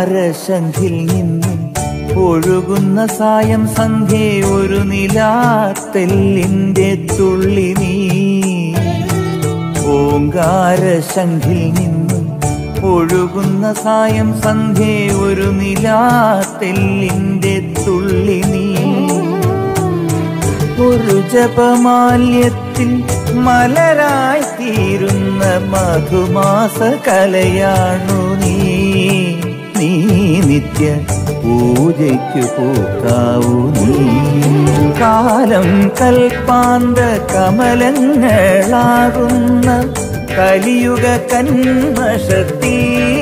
ഓങ്കാരശംഖിൽ നിന്നും ഒഴുകുന്ന സായം സന്ധ്യേ ഒരു നിലാത്തെല്ലിന്റെ തുള്ളി നീ ഓങ്കാരശംഖിൽ നിന്നും ഒഴുകുന്ന സായം സന്ധ്യേ ഒരു നിലാത്തെല്ലിന്റെ തുള്ളി നീ ഒരു ജപമാല്യത്തിൽ മലരായി തീരുന്ന മധുമാസ കലയാണു നീ നീ നിത്യ പൂജയ്ക്കു പൂക്കാവൂ നീ കാലം കൽപ്പാന്ത കമലങ്ങളാകുന്ന കലിയുഗ കന്മഷത്തിൽ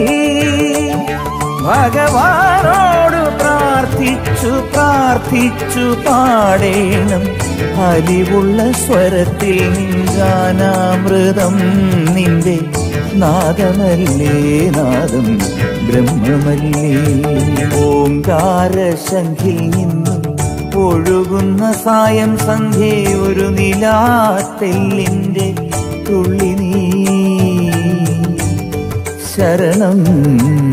ഭഗവാനോട് പ്രാർത്ഥിച്ചു പ്രാർത്ഥിച്ചു പാടേണം അലിവുള്ള സ്വരത്തിൽ നിഞ്ചാനാമൃതം നിന്റെ നാദമല്ലേ നാദം ബ്രഹ്മമല്ലേ ഓങ്കാരശംഖിൽ നിന്നും ഒഴുകുന്ന സായം സന്ധ്യേ ഒരു നിലാത്തെല്ലിന്റെ തുള്ളി നീ ശരണം